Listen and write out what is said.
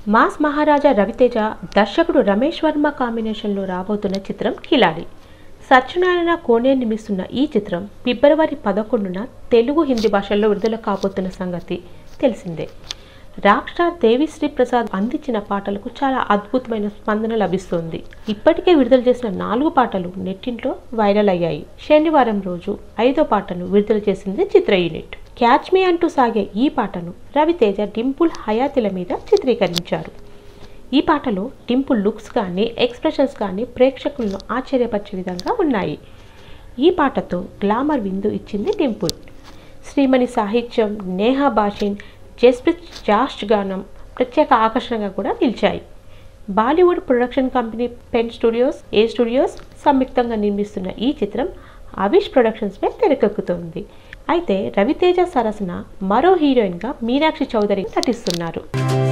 mass మహారాజా రవితేజ దర్శకుడు రమేష్ వర్మ కాంబినేషన్లో రాబోతున్న చిత్రం కిలాడి సత్యనారాయణ కోనే నిర్మిస్తున్న ఈ చిత్రం ఫిబ్రవరి పదకొండున తెలుగు హిందీ భాషల్లో విడుదల కాబోతున్న సంగతి తెలిసిందే రాక్ స్టార్ దేవిశ్రీ ప్రసాద్ అందించిన పాటలకు చాలా అద్భుతమైన స్పందన లభిస్తుంది ఇప్పటికే విడుదల చేసిన నాలుగు పాటలు నెట్టింట్లో వైరల్ అయ్యాయి శనివారం రోజు ఐదో పాటను విడుదల చేసింది చిత్ర యూనిట్ క్యాచ్ మీ అంటూ సాగే ఈ పాటను రవితేజ డింపుల్ హయాతిల మీద చిత్రీకరించారు ఈ పాటలో డింపుల్ లుక్స్ కానీ ఎక్స్ప్రెషన్స్ కానీ ప్రేక్షకులను ఆశ్చర్యపరిచే విధంగా ఉన్నాయి ఈ పాటతో గ్లామర్ విందు ఇచ్చింది డింపుల్ శ్రీమణి సాహిత్యం నేహా బాషిన్ జస్ప్రీత్ జాస్ట్ గానం ప్రత్యేక ఆకర్షణగా కూడా నిలిచాయి Bollywood production company Pen studios ఏ స్టూడియోస్ సంయుక్తంగా నిర్మిస్తున్న ఈ చిత్రం అవిష్ ప్రొడక్షన్స్పై తెరకెక్కుతోంది అయితే రవితేజ సరసన మరో హీరోయిన్గా మీనాక్షి చౌదరి నటిస్తున్నారు